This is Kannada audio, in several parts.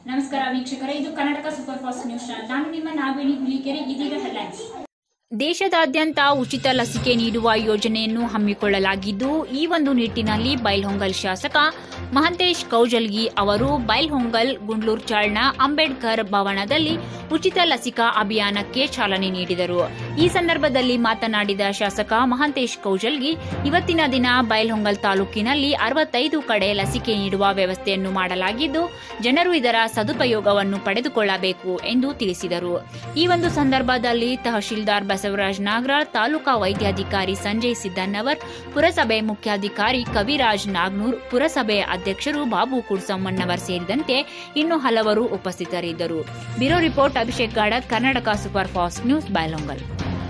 ನಮಸ್ಕಾರ ವೀಕ್ಷಕರೇ ಇದು Karnataka super fast news channel ನಾನು ನಿಮ್ಮ ನಾಗವೇಣಿ ಹುಲಿಕೆರೆ ಇದೀಗ ಹೆಡ್ಲೈನ್ಸ್ ದೇಶದಾದ್ಯಂತ ಉಚಿತ ಲಸಿಕೆ ನೀಡುವ ಯೋಜನೆಯನ್ನು ಹಮ್ಮಿಕೊಳ್ಳಲಾಗಿದ್ದು ಈ ಒಂದು ನಿಟ್ಟಿನಲ್ಲಿ ಬೈಲ್ಹೊಂಗಲ್ ಶಾಸಕ ಮಹಂತೇಶ್ ಕೌಜಲ್ಗಿ ಅವರು ಬೈಲ್ಹೊಂಗಲ್ ಗುಂಡ್ಲೂರ್ ಚಾಳ್ನ ಅಂಬೇಡ್ಕರ್ ಭವನದಲ್ಲಿ ಉಚಿತ ಲಸಿಕಾ ಅಭಿಯಾನಕ್ಕೆ ಚಾಲನೆ ನೀಡಿದರು ಈ ಸಂದರ್ಭದಲ್ಲಿ ಮಾತನಾಡಿದ ಶಾಸಕ ಮಹಂತೇಶ್ ಕೌಜಲ್ಗಿ ಇವತ್ತಿನ ದಿನ ಬೈಲ್ಹೊಂಗಲ್ ತಾಲೂಕಿನಲ್ಲಿ ಅರವತ್ತೈದು ಕಡೆ ಲಸಿಕೆ ನೀಡುವ ವ್ಯವಸ್ಥೆಯನ್ನು ಮಾಡಲಾಗಿದ್ದು ಜನರು ಇದರ ಸದುಪಯೋಗವನ್ನು ಪಡೆದುಕೊಳ್ಳಬೇಕು ಎಂದು ತಿಳಿಸಿದರು ಈ ಒಂದು ಸಂದರ್ಭದಲ್ಲಿ ತಹಶೀಲ್ದಾರ್ ಬಸವರಾಜ್ ನಾಗರಾಳ್ ತಾಲೂಕಾ ವೈದ್ಯಾಧಿಕಾರಿ ಸಂಜಯ್ ಸಿದ್ದನ್ನವರ್ ಪುರಸಭೆ ಮುಖ್ಯಾಧಿಕಾರಿ ಕವಿರಾಜ್ ನಾಗ್ನೂರ್ ಪುರಸಭೆ ಅಧ್ಯಕ್ಷರು ಬಾಬು ಕುಡ್ಸಮ್ಮಣ್ಣವರ್ ಸೇರಿದಂತೆ ಇನ್ನು ಹಲವರು ಉಪಸ್ಥಿತರಿದ್ದರು bureau report Abhishek Gadath Karnataka super fast news Bailhongal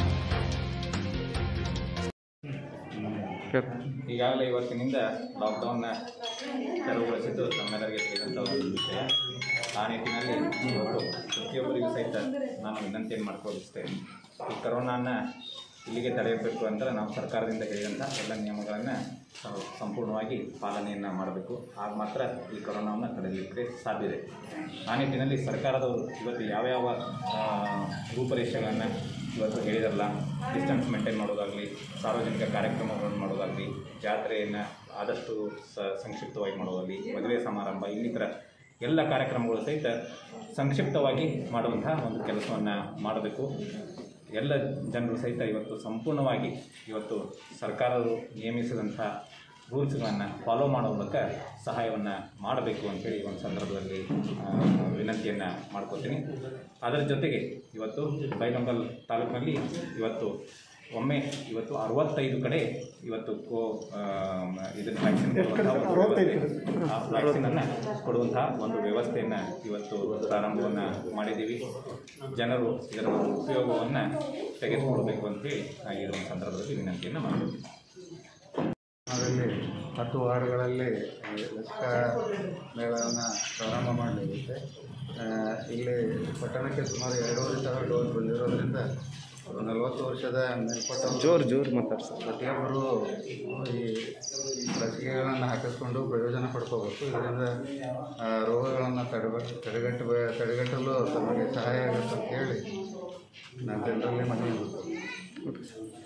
ಈಗಾಗಲೇ ಇವತ್ತಿನಿಂದ ಲಾಕ್ಡೌನ್ನ ತೆರವುಗೊಳಿಸಿದ್ದು ತಮ್ಮೆಲ್ಲರಿಗೆ ತಿಳಿದಂಥ ಒಂದು ವಿಷಯ ಆ ನಿಟ್ಟಿನಲ್ಲಿ ಇವತ್ತು ಪ್ರತಿಯೊಬ್ಬರಿಗೂ ಸಹಿತ ನಾನು ವಿನಂತಿಯನ್ನು ಮಾಡ್ಕೊಳ್ಳಿಸ್ತೇನೆ ಈ ಕರೋನಾನ ಇಲ್ಲಿಗೆ ತಡೆಯಬೇಕು ಅಂದರೆ ನಾವು ಸರ್ಕಾರದಿಂದ ಹೇಳಿದಂಥ ಎಲ್ಲ ನಿಯಮಗಳನ್ನು ನಾವು ಸಂಪೂರ್ಣವಾಗಿ ಪಾಲನೆಯನ್ನು ಮಾಡಬೇಕು ಆಗ ಮಾತ್ರ ಈ ಕೊರೋನಾವನ್ನು ತಡೆಯಲಿಕ್ಕೆ ಸಾಧ್ಯತೆ ಆ ನಿಟ್ಟಿನಲ್ಲಿ ಸರ್ಕಾರದವರು ಇವತ್ತು ಯಾವ್ಯಾವ ಆ, ರೂಪರೇಷೆಗಳನ್ನು ಇವತ್ತು ಹೇಳಿದಾರಲ್ಲ ಡಿಸ್ಟೆನ್ಸ್ ಮೇಂಟೈನ್ ಮಾಡೋದಾಗಲಿ ಸಾರ್ವಜನಿಕ ಕಾರ್ಯಕ್ರಮಗಳನ್ನು ಮಾಡೋದಾಗಲಿ ಜಾತ್ರೆಯನ್ನು ಆದಷ್ಟು ಸ ಸಂಕ್ಷಿಪ್ತವಾಗಿ ಮಾಡೋದಾಗಲಿ ಮದುವೆ ಸಮಾರಂಭ ಇನ್ನಿತರ ಎಲ್ಲ ಕಾರ್ಯಕ್ರಮಗಳು ಸಹಿತ ಸಂಕ್ಷಿಪ್ತವಾಗಿ ಮಾಡುವಂತಹ ಒಂದು ಕೆಲಸವನ್ನು ಮಾಡಬೇಕು ಎಲ್ಲ ಜನರು ಸಹಿತ ಇವತ್ತು ಸಂಪೂರ್ಣವಾಗಿ ಇವತ್ತು ಸರ್ಕಾರವು ನೇಮಿಸಿದಂಥ ರೂಲ್ಸ್ಗಳನ್ನು ಫಾಲೋ ಮಾಡೋ ಮೂಲಕ ಸಹಾಯವನ್ನು ಮಾಡಬೇಕು ಅಂತೇಳಿ ಈ ಒಂದು ಸಂದರ್ಭದಲ್ಲಿ ಆ, ವಿನಂತಿಯನ್ನು ಮಾಡ್ಕೋತೀನಿ ಅದರ ಜೊತೆಗೆ ಇವತ್ತು ಬೈಲೊಂಗಲ್ ತಾಲೂಕಿನಲ್ಲಿ ಇವತ್ತು ಒಮ್ಮೆ ಇವತ್ತು ಅರವತ್ತೈದು ಕಡೆ ಇವತ್ತು ಕೋ ಇದನ್ನು ವ್ಯಾಕ್ಸಿನ್ ವ್ಯಾಕ್ಸಿನನ್ನು ಕೊಡುವಂತಹ ಒಂದು ವ್ಯವಸ್ಥೆಯನ್ನು ಇವತ್ತು ಪ್ರಾರಂಭವನ್ನು ಮಾಡಿದ್ದೀವಿ ಜನರು ಇದರ ಒಂದು ಉಪಯೋಗವನ್ನು ತೆಗೆದುಕೊಳ್ಬೇಕು ಅಂತೇಳಿ ಆ, ಈ ಒಂದು ಸಂದರ್ಭದಲ್ಲಿ ವಿನಂತಿಯನ್ನು ಮಾಡ್ತೀನಿ ಅದರಲ್ಲಿ ಹತ್ತು ವಾರ್ಡ್ಗಳಲ್ಲಿ ಲಸಿಕಾ ಮೇಳವನ್ನು ಪ್ರಾರಂಭ ಮಾಡಲಾಗುತ್ತೆ ಆ, ಇಲ್ಲಿ ಪಟ್ಟಣಕ್ಕೆ ಸುಮಾರು ಎರಡೂವರೆ ಸಾವಿರ ಡೋಸ್ ಬಂದಿರೋದ್ರಿಂದ ನಲವತ್ತು ವರ್ಷದ ಮೇಲ್ಪಟ್ಟ ಜೋರು ಜೋರು ಮಾತಾಡ್ಸ ಪ್ರತಿಯೊಬ್ಬರು ಈ ಲಸಿಕೆಗಳನ್ನು ಹಾಕಿಸ್ಕೊಂಡು ಪ್ರಯೋಜನ ಪಡ್ಕೋಬೇಕು ಇದರಿಂದ ಆ, ರೋಗಗಳನ್ನು ತಡೆಬೇಕು ತಡೆಗಟ್ಟ ತಡೆಗಟ್ಟಲು ತಮಗೆ ಸಹಾಯ ಆಗುತ್ತೆ ಅಂತ ಹೇಳಿ ನಾನು ಜನರಲ್ಲಿ ಮನವಿ ಮಾಡ್ತೀನಿ